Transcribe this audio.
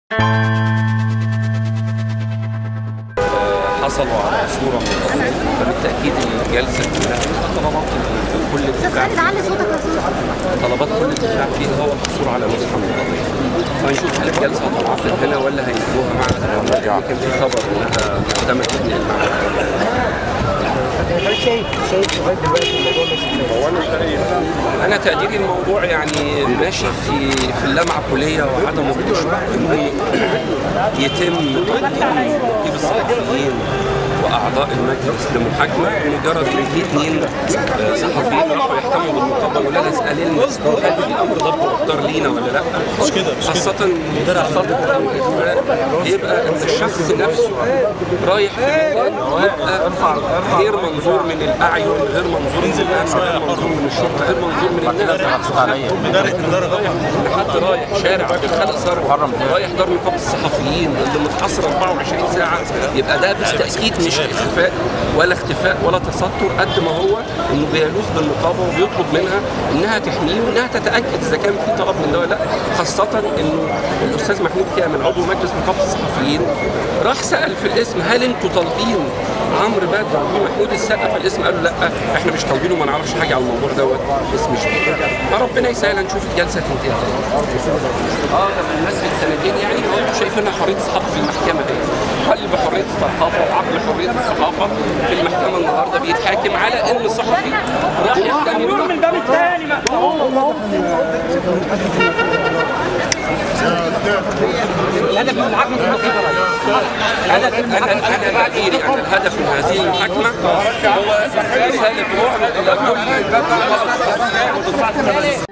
حصلوا على صورة من القضية فبالتأكيد الجلسة كلها طلبات كل طب الدفاع خلي تعلي صوتك يا استاذ طلبات كل الدفاع فيها هو الحصول على نسخة من القضية فنشوف هل الجلسة هتنعقد هنا ولا هيجيبوها مع يمكن في خبر انها محتمل تنقل معاها هل شايف شايف لغايه دلوقتي الموضوع ماشي ازاي؟ انا تقديري الموضوع يعني ماشي في في اللامعقوليه وعدم الخشوع انه يتم تقديم نقيب الصحفيين واعضاء المجلس لمحاكمه مجرد ان في اثنين آه، صحفيين راحوا يحتموا بالمقابله ولا نسال هل في امر ضبط واقدار لينا ولا لا؟ مش كده خاصه خاصه الامر يبقى ان الشخص نفسه رايح في مكان يبقى غير منظور من الاعين غير منظور من الناس غير منظور من الشرطه غير منظور من الناس ان حد رايح شارع بالخلق ثروه رايح دار نقابه الصحفيين اللي متحصر 24 ساعه يبقى ده بالتاكيد مش اختفاء ولا اختفاء ولا تستر قد ما هو انه بيلوذ بالنقابه وبيطلب منها انها تحميه وانها تتاكد اذا كان في طلب من ده ولا لا خاصه انه الاستاذ محمود كامل عضو مجلس نقابه الصحفيين راح سال في الاسم هل انتوا طالبين عمرو بدر ومحمود السقا فالاسم قالوا لا احنا مش طالبينه وما نعرفش حاجه على الموضوع دوت اسم مش فربنا يسهل نشوف الجلسه تنتهي ازاي اه ده بمناسبه سنتين يعني هو انتوا شايفينها حريه الصحافه في المحكمه دي حل بحريه الصحافه وعقل حريه الصحافه في المحكمه النهارده بيتحاكم على ان صحفي راح يحتمل من الباب الثاني الهدف من المحاكمه انا انا انا بعتقد ان الهدف من هذه المحاكمه هو رساله وعد الى كل